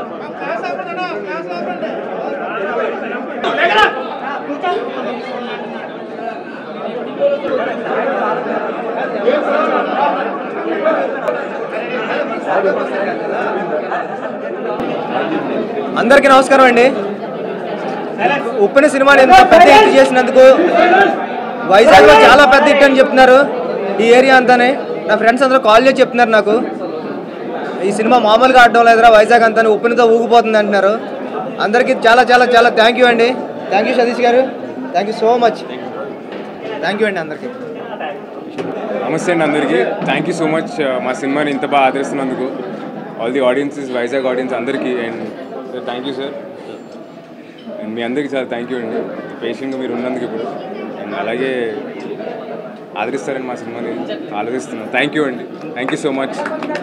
అందరికీ నమస్కారం అండి ఉప్పిన సినిమాని ఎంత పెద్ద హిట్ చేసినందుకు వైజాగ్లో చాలా పెద్ద హిట్ అని చెప్తున్నారు ఈ ఏరియా అంతానే నా ఫ్రెండ్స్ అందరూ కాల్ చేసి చెప్తున్నారు నాకు ఈ సినిమా మామూలుగా ఆడడం లేదురా వైజాగ్ అంతా ఉప్పినతో ఊగిపోతుంది అంటున్నారు అందరికీ చాలా చాలా చాలా థ్యాంక్ యూ అండి థ్యాంక్ యూ సతీష్ గారు thank you so much thank you అండి అందరికీ నమస్తే అండి అందరికీ థ్యాంక్ యూ సో మచ్ మా సినిమాని ఇంత బాగా ఆదరిస్తున్నందుకు all the audiences Vizag audience అందరికీ and thank you sir and మీ అందరికీ చాలా థ్యాంక్ యూ అండి పేషెంట్గా మీరు ఉన్నందుకు ఇప్పుడు అండ్ అలాగే ఆదరిస్తారని మా సినిమాని ఆలోచిస్తున్నాను థ్యాంక్ యూ అండి థ్యాంక్ యూ సో మచ్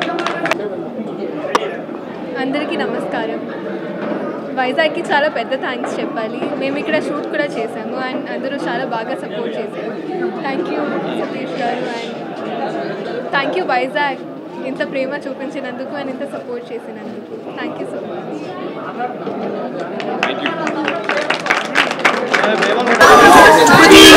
అందరికీ నమస్కారం వైజాగ్కి చాలా పెద్ద థ్యాంక్స్ చెప్పాలి మేము ఇక్కడ షూట్ కూడా చేసాము అండ్ అందరూ చాలా బాగా సపోర్ట్ చేశారు థ్యాంక్ యూ సతీష్ గారు అండ్ థ్యాంక్ యూ వైజాగ్ ఇంత ప్రేమ చూపించినందుకు అండ్ ఇంత సపోర్ట్ చేసినందుకు thank you so much thank you